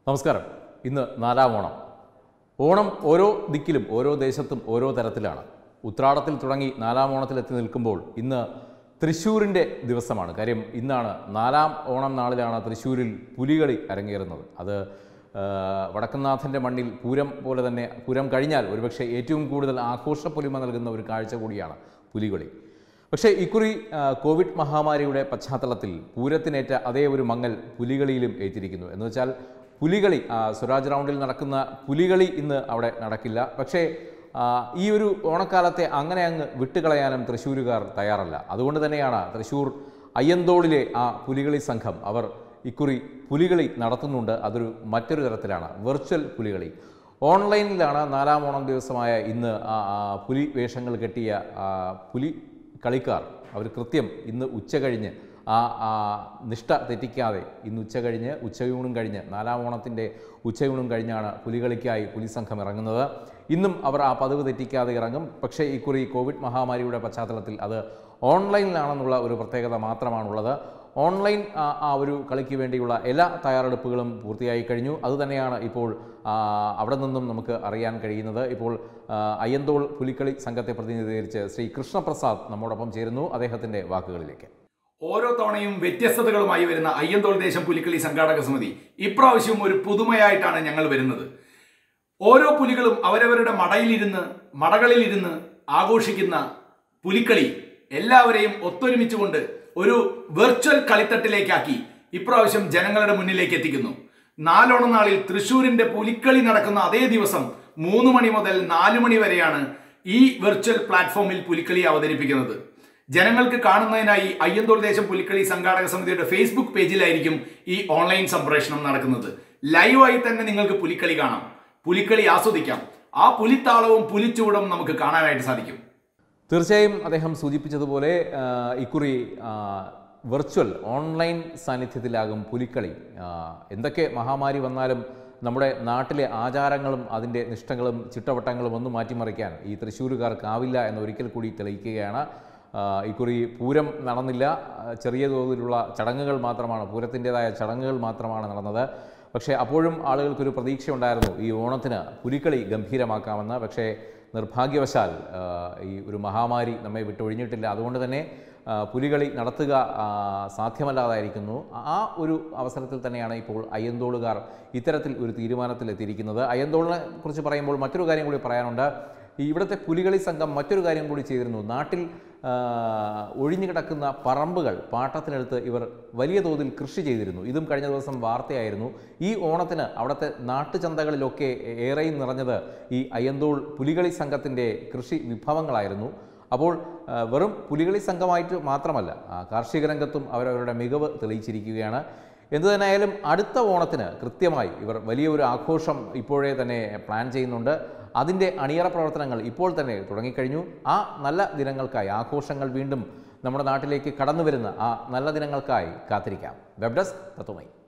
നമസ്കാരം ഇന്ന് നാലാം ഓണം ഓണം ഓരോ ദിക്കിലും ഓരോ ദേശത്തും ഓരോ തരത്തിലാണ് ഉത്രാടത്തിൽ തുടങ്ങി നാലാം ഓണത്തിൽ എത്തി നിൽക്കുമ്പോൾ ഇന്ന് തൃശ്ശൂരിൻ്റെ ദിവസമാണ് കാര്യം ഇന്നാണ് നാലാം ഓണം നാളിലാണ് തൃശ്ശൂരിൽ പുലികളി അരങ്ങേറുന്നത് അത് ആ, വടക്കുംനാഥൻ്റെ മണ്ണിൽ പൂരം പോലെ തന്നെ പൂരം കഴിഞ്ഞാൽ ഒരുപക്ഷെ ഏറ്റവും കൂടുതൽ ആഘോഷപ്പൊലിമ നൽകുന്ന ഒരു കാഴ്ച കൂടിയാണ് പുലികളി പക്ഷേ ഇക്കുറി ആ, കോവിഡ് മഹാമാരിയുടെ പശ്ചാത്തലത്തിൽ പൂരത്തിനേറ്റ അതേ ഒരു മങ്ങൽ പുലികളിയിലും ഏറ്റിരിക്കുന്നു എന്ന് വെച്ചാൽ പുലികളി ആ, സ്വരാജ് റൗണ്ടിൽ നടക്കുന്ന പുലികളി ഇന്ന് അവിടെ നടക്കില്ല പക്ഷേ ആ, ഈ ഒരു ഓണക്കാലത്തെ അങ്ങനെ അങ്ങ് വിട്ടുകളയാനും തൃശ്ശൂരുകാർ തയ്യാറല്ല അതുകൊണ്ട് തന്നെയാണ് തൃശ്ശൂർ അയ്യന്തോളിലെ ആ പുലികളി സംഘം അവർ ഇക്കുറി പുലികളി നടത്തുന്നുണ്ട് അതൊരു മറ്റൊരു തരത്തിലാണ് വെർച്വൽ പുലികളി ഓൺലൈനിലാണ് നാലാം ഓണം ദിവസമായ ഇന്ന് ആ ആ പുലി വേഷങ്ങൾ കെട്ടിയ ആ പുലി കളിക്കാർ അവർ കൃത്യം ഇന്ന് ഉച്ച കഴിഞ്ഞ് ആ ആ നിഷ്ഠ തെറ്റിക്കാതെ ഇന്ന് ഉച്ച കഴിഞ്ഞ് ഉച്ചയൂണും കഴിഞ്ഞ് നാലാം ഓണത്തിൻ്റെ ഉച്ചയൂണും കഴിഞ്ഞാണ് പുലികളിക്കായി പുലി സംഘം ഇറങ്ങുന്നത് ഇന്നും അവർ ആ പതിവ് തെറ്റിക്കാതെ ഇറങ്ങും പക്ഷേ ഇക്കുറി കോവിഡ് മഹാമാരിയുടെ പശ്ചാത്തലത്തിൽ അത് ഓൺലൈനിലാണെന്നുള്ള ഒരു പ്രത്യേകത മാത്രമാണുള്ളത് ഓൺലൈൻ ആ ആ ഒരു കളിക്ക് വേണ്ടിയുള്ള എല്ലാ തയ്യാറെടുപ്പുകളും പൂർത്തിയായി കഴിഞ്ഞു അതുതന്നെയാണ് ഇപ്പോൾ ആ, അവിടെ നിന്നും നമുക്ക് അറിയാൻ കഴിയുന്നത് ഇപ്പോൾ ആ, അയ്യന്തോൾ പുലിക്കളി സംഘത്തെ പ്രതിനിധീകരിച്ച് ശ്രീ കൃഷ്ണപ്രസാദ് നമ്മോടൊപ്പം ചേരുന്നു അദ്ദേഹത്തിൻ്റെ വാക്കുകളിലേക്ക് ഓരോ തവണയും വ്യത്യസ്തതകളുമായി വരുന്ന അയ്യന്തോൾ ദേശം പുലിക്കളി സംഘാടക സമിതി ഇപ്രാവശ്യം ഒരു പുതുമയായിട്ടാണ് ഞങ്ങൾ വരുന്നത് ഓരോ പുലികളും അവരവരുടെ മടയിലിരുന്ന് മടകളിലിരുന്ന് ആഘോഷിക്കുന്ന പുലിക്കളി എല്ലാവരെയും ഒത്തൊരുമിച്ചുകൊണ്ട് ഒരു വെർച്വൽ കളിത്തട്ടിലേക്കാക്കി ഇപ്രാവശ്യം ജനങ്ങളുടെ മുന്നിലേക്ക് എത്തിക്കുന്നു നാലോണം നാളിൽ തൃശൂരിന്റെ പുലിക്കളി നടക്കുന്ന അതേ ദിവസം മൂന്ന് മണി മുതൽ നാല് മണി വരെയാണ് ഈ വെർച്വൽ പ്ലാറ്റ്ഫോമിൽ പുലിക്കളി അവതരിപ്പിക്കുന്നത് ജനങ്ങൾക്ക് കാണുന്നതിനായി അയ്യന്തോൾ ദേശം പുലിക്കളി സംഘാടക സമിതിയുടെ ഫേസ്ബുക്ക് പേജിലായിരിക്കും ഈ ഓൺലൈൻ സംപ്രേഷണം നടക്കുന്നത് ലൈവായി തന്നെ നിങ്ങൾക്ക് പുലിക്കളി കാണാം പുലിക്കളി ആസ്വദിക്കാം ആ പുലിത്താളവും പുലിച്ചൂടും നമുക്ക് കാണാനായിട്ട് സാധിക്കും തീർച്ചയായും അദ്ദേഹം സൂചിപ്പിച്ചതുപോലെ ആ, ഇക്കുറി ആ, വെർച്വൽ ഓൺലൈൻ സാന്നിധ്യത്തിലാകും പുലിക്കളി ആ, എന്തൊക്കെ മഹാമാരി വന്നാലും നമ്മുടെ നാട്ടിലെ ആചാരങ്ങളും അതിൻ്റെ നിഷ്ഠകളും ചിട്ടവട്ടങ്ങളും ഒന്നും മാറ്റിമറിക്കാൻ ഈ തൃശ്ശൂരുകാർക്കാവില്ല എന്ന് ഒരിക്കൽ കൂടി തെളിയിക്കുകയാണ് ആ, ഇക്കുറി പൂരം നടന്നില്ല ആ, ചെറിയ തോതിലുള്ള ചടങ്ങുകൾ മാത്രമാണ് പൂരത്തിൻ്റെതായ ചടങ്ങുകൾ മാത്രമാണ് നടന്നത് പക്ഷേ അപ്പോഴും ആളുകൾക്കൊരു പ്രതീക്ഷ ഉണ്ടായിരുന്നു ഈ ഓണത്തിന് പുലിക്കളി ഗംഭീരമാക്കാമെന്ന് പക്ഷേ നിർഭാഗ്യവശാൽ ആ, ഈ ഒരു മഹാമാരി നമ്മെ വിട്ടൊഴിഞ്ഞിട്ടില്ല അതുകൊണ്ട് തന്നെ ആ, പുലികളി നടത്തുക ആ, സാധ്യമല്ലാതായിരിക്കുന്നു ആ ഒരു അവസരത്തിൽ തന്നെയാണ് ഇപ്പോൾ അയ്യന്തോളുകാർ ഇത്തരത്തിൽ ഒരു തീരുമാനത്തിലെത്തിയിരിക്കുന്നത് അയ്യന്തോളിനെ കുറിച്ച് പറയുമ്പോൾ മറ്റൊരു കാര്യം കൂടി പറയാനുണ്ട് ഈ ഇവിടുത്തെ പുലികളി സംഘം മറ്റൊരു കാര്യം കൂടി ചെയ്തിരുന്നു നാട്ടിൽ ആ, ഒഴിഞ്ഞു കിടക്കുന്ന പറമ്പുകൾ പാട്ടത്തിനെടുത്ത് ഇവർ വലിയ തോതിൽ കൃഷി ചെയ്തിരുന്നു ഇതും കഴിഞ്ഞ ദിവസം വാർത്തയായിരുന്നു ഈ ഓണത്തിന് അവിടുത്തെ നാട്ടുചന്തകളിലൊക്കെ ഏറെയും നിറഞ്ഞത് ഈ അയ്യന്തോൾ പുലികളി സംഘത്തിൻ്റെ കൃഷി വിഭവങ്ങളായിരുന്നു അപ്പോൾ ആ, വെറും പുലികളി സംഘമായിട്ട് മാത്രമല്ല ആ, കാർഷിക രംഗത്തും അവരവരുടെ മികവ് തെളിയിച്ചിരിക്കുകയാണ് എന്തു തന്നെയായാലും അടുത്ത ഓണത്തിന് കൃത്യമായി ഇവർ വലിയൊരു ആഘോഷം ഇപ്പോഴേ തന്നെ പ്ലാൻ ചെയ്യുന്നുണ്ട് അതിൻ്റെ അണിയറ പ്രവർത്തനങ്ങൾ ഇപ്പോൾ തന്നെ തുടങ്ങിക്കഴിഞ്ഞു ആ നല്ല ദിനങ്ങൾക്കായി ആഘോഷങ്ങൾ വീണ്ടും നമ്മുടെ നാട്ടിലേക്ക് കടന്നു വരുന്ന ആ നല്ല ദിനങ്ങൾക്കായി കാത്തിരിക്കാം വെബ് ഡെസ്ക് തത്വമൈ